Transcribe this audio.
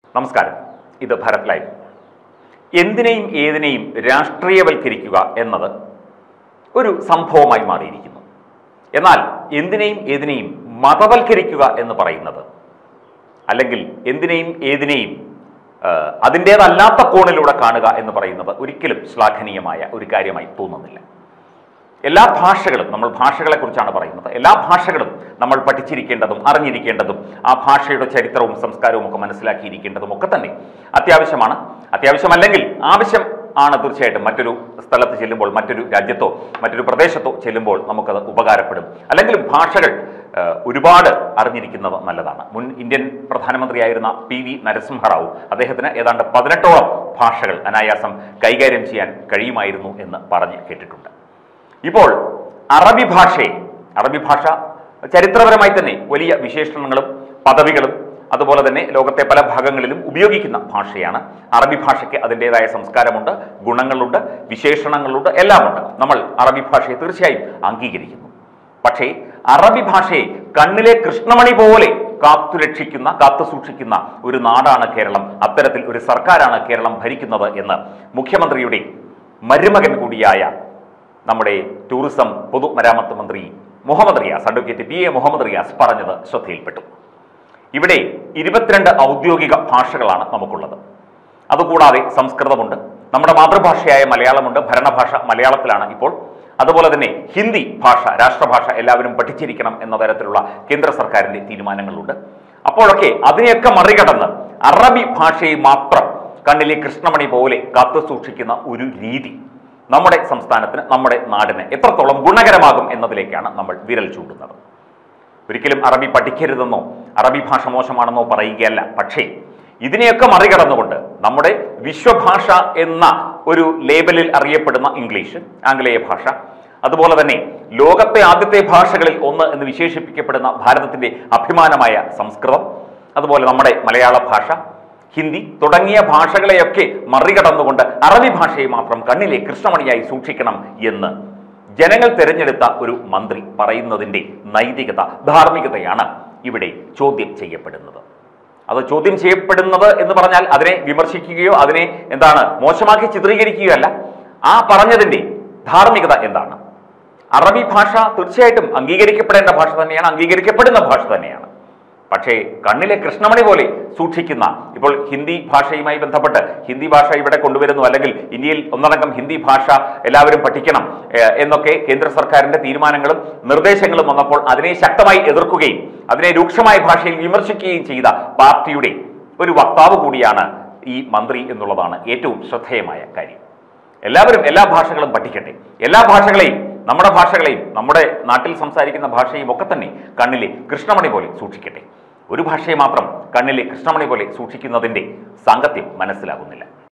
നമസ്കാരം ഇത് ഭരത് ലൈവ് എന്തിനേയും ഏതിനേയും രാഷ്ട്രീയവൽക്കരിക്കുക എന്നത് ഒരു സംഭവമായി മാറിയിരിക്കുന്നു എന്നാൽ എന്തിനേയും ഏതിനേയും മതവൽക്കരിക്കുക എന്ന് പറയുന്നത് അല്ലെങ്കിൽ എന്തിനേയും ഏതിനേയും ആ, അതിൻ്റേതല്ലാത്ത കോണിലൂടെ കാണുക എന്ന് പറയുന്നത് ഒരിക്കലും ശ്ലാഘനീയമായ ഒരു കാര്യമായി തോന്നുന്നില്ല എല്ലാ ഭാഷകളും നമ്മൾ ഭാഷകളെക്കുറിച്ചാണ് പറയുന്നത് എല്ലാ ഭാഷകളും നമ്മൾ പഠിച്ചിരിക്കേണ്ടതും അറിഞ്ഞിരിക്കേണ്ടതും ആ ഭാഷയുടെ ചരിത്രവും സംസ്കാരവും ഒക്കെ മനസ്സിലാക്കിയിരിക്കേണ്ടതും ഒക്കെ തന്നെ അത്യാവശ്യമാണ് അത്യാവശ്യമല്ലെങ്കിൽ ആവശ്യം ആണ് തീർച്ചയായിട്ടും മറ്റൊരു സ്ഥലത്ത് ചെല്ലുമ്പോൾ മറ്റൊരു രാജ്യത്തോ മറ്റൊരു പ്രദേശത്തോ ചെല്ലുമ്പോൾ നമുക്കത് ഉപകാരപ്പെടും അല്ലെങ്കിൽ ഭാഷകൾ ആ, ഒരുപാട് അറിഞ്ഞിരിക്കുന്നത് നല്ലതാണ് മുൻ ഇന്ത്യൻ പ്രധാനമന്ത്രിയായിരുന്ന പി വി നരസിംഹറാവു അദ്ദേഹത്തിന് ഏതാണ്ട് പതിനെട്ടോളം ഭാഷകൾ അനായാസം കൈകാര്യം ചെയ്യാൻ കഴിയുമായിരുന്നു എന്ന് പറഞ്ഞ് കേട്ടിട്ടുണ്ട് ഇപ്പോൾ അറബി ഭാഷയെ അറബി ഭാഷ ചരിത്രപരമായി തന്നെ വലിയ വിശേഷണങ്ങളും പദവികളും അതുപോലെ തന്നെ ലോകത്തെ പല ഭാഗങ്ങളിലും ഉപയോഗിക്കുന്ന ഭാഷയാണ് അറബി ഭാഷയ്ക്ക് അതിൻ്റെതായ സംസ്കാരമുണ്ട് ഗുണങ്ങളുണ്ട് വിശേഷണങ്ങളുണ്ട് എല്ലാമുണ്ട് നമ്മൾ അറബി ഭാഷയെ തീർച്ചയായും അംഗീകരിക്കുന്നു പക്ഷേ അറബി ഭാഷയെ കണ്ണിലെ കൃഷ്ണമണി പോലെ കാത്തുരക്ഷിക്കുന്ന കാത്തു സൂക്ഷിക്കുന്ന ഒരു നാടാണ് കേരളം അത്തരത്തിൽ ഒരു സർക്കാരാണ് കേരളം ഭരിക്കുന്നത് എന്ന് മുഖ്യമന്ത്രിയുടെ മരുമകൻ കൂടിയായ നമ്മുടെ ടൂറിസം പൊതുമരാമത്ത് മന്ത്രി Muhammad Riyas advocate P A Muhammad Riyas പറഞ്ഞത് ശ്രദ്ധയിൽപ്പെട്ടു ഇവിടെ ഇരുപത്തിരണ്ട് ഔദ്യോഗിക ഭാഷകളാണ് നമുക്കുള്ളത് അതുകൂടാതെ സംസ്കൃതമുണ്ട് നമ്മുടെ മാതൃഭാഷയായ മലയാളമുണ്ട് ഭരണഭാഷ മലയാളത്തിലാണ് ഇപ്പോൾ അതുപോലെ തന്നെ ഹിന്ദി ഭാഷ രാഷ്ട്രഭാഷ എല്ലാവരും പഠിച്ചിരിക്കണം എന്ന തരത്തിലുള്ള കേന്ദ്ര സർക്കാരിന്റെ തീരുമാനങ്ങളുണ്ട് അപ്പോഴൊക്കെ അതിനെയൊക്കെ മറികടന്ന് അറബി ഭാഷയെ മാത്രം കണ്ണിലെ കൃഷ്ണമണി പോലെ കാത്തു സൂക്ഷിക്കുന്ന ഒരു രീതി നമ്മുടെ സംസ്ഥാനത്തിന് നമ്മുടെ നാടിന് എത്രത്തോളം ഗുണകരമാകും എന്നതിലേക്കാണ് നമ്മൾ വിരൽ ചൂണ്ടുന്നത് ഒരിക്കലും അറബി പഠിക്കരുതെന്നോ അറബി ഭാഷ മോശമാണെന്നോ പറയുകയല്ല പക്ഷേ ഇതിനെയൊക്കെ മറികടന്നുകൊണ്ട് നമ്മുടെ വിശ്വഭാഷ എന്ന ഒരു ലേബലിൽ അറിയപ്പെടുന്ന ഇംഗ്ലീഷ് ആംഗലേയ ഭാഷ അതുപോലെ തന്നെ ലോകത്തെ ആദ്യത്തെ ഭാഷകളിൽ ഒന്ന് എന്ന് വിശേഷിപ്പിക്കപ്പെടുന്ന ഭാരതത്തിന്റെ അഭിമാനമായ സംസ്കൃതം അതുപോലെ നമ്മുടെ മലയാള ഭാഷ ഹിന്ദി തുടങ്ങിയ ഭാഷകളെയൊക്കെ മറികടന്നുകൊണ്ട് അറബി ഭാഷയെ മാത്രം കണ്ണിലെ കൃഷ്ണമണിയായി സൂക്ഷിക്കണം എന്ന് ജനങ്ങൾ തിരഞ്ഞെടുത്ത ഒരു മന്ത്രി പറയുന്നതിൻ്റെ നൈതികത ധാർമ്മികതയാണ് ഇവിടെ ചോദ്യം ചെയ്യപ്പെടുന്നത് അത് ചോദ്യം ചെയ്യപ്പെടുന്നത് എന്ന് പറഞ്ഞാൽ അതിനെ വിമർശിക്കുകയോ അതിനെ എന്താണ് മോശമാക്കി ചിത്രീകരിക്കുകയോ അല്ല ആ പറഞ്ഞതിൻ്റെ ധാർമ്മികത എന്താണ് അറബി ഭാഷ തീർച്ചയായിട്ടും അംഗീകരിക്കപ്പെടേണ്ട ഭാഷ തന്നെയാണ് അംഗീകരിക്കപ്പെടുന്ന ഭാഷ തന്നെയാണ് പക്ഷേ കണ്ണിലെ കൃഷ്ണമണി പോലെ സൂക്ഷിക്കുന്ന ഇപ്പോൾ ഹിന്ദി ഭാഷയുമായി ബന്ധപ്പെട്ട് ഹിന്ദി ഭാഷ ഇവിടെ കൊണ്ടുവരുന്നു അല്ലെങ്കിൽ ഇന്ത്യയിൽ ഒന്നടങ്കം ഹിന്ദി ഭാഷ എല്ലാവരും പഠിക്കണം ഏഹ്, എന്നൊക്കെ കേന്ദ്ര സർക്കാരിന്റെ തീരുമാനങ്ങളും നിർദ്ദേശങ്ങളും വന്നപ്പോൾ അതിനെ ശക്തമായി എതിർക്കുകയും അതിനെ രൂക്ഷമായ ഭാഷയിൽ വിമർശിക്കുകയും ചെയ്ത പാർട്ടിയുടെ ഒരു വക്താവ് കൂടിയാണ് ഈ മന്ത്രി എന്നുള്ളതാണ് ഏറ്റവും ശ്രദ്ധേയമായ കാര്യം എല്ലാവരും എല്ലാ ഭാഷകളും പഠിക്കട്ടെ എല്ലാ ഭാഷകളെയും നമ്മുടെ ഭാഷകളെയും നമ്മുടെ നാട്ടിൽ സംസാരിക്കുന്ന ഭാഷയും ഒക്കെ തന്നെ കണ്ണിലെ കൃഷ്ണമണി പോലെ സൂക്ഷിക്കട്ടെ ഒരു ഭാഷയെ മാത്രം കണ്ണിലെ കൃഷ്ണമണി പോലെ സൂക്ഷിക്കുന്നതിൻ്റെ സാങ്കത്യം മനസ്സിലാകുന്നില്ല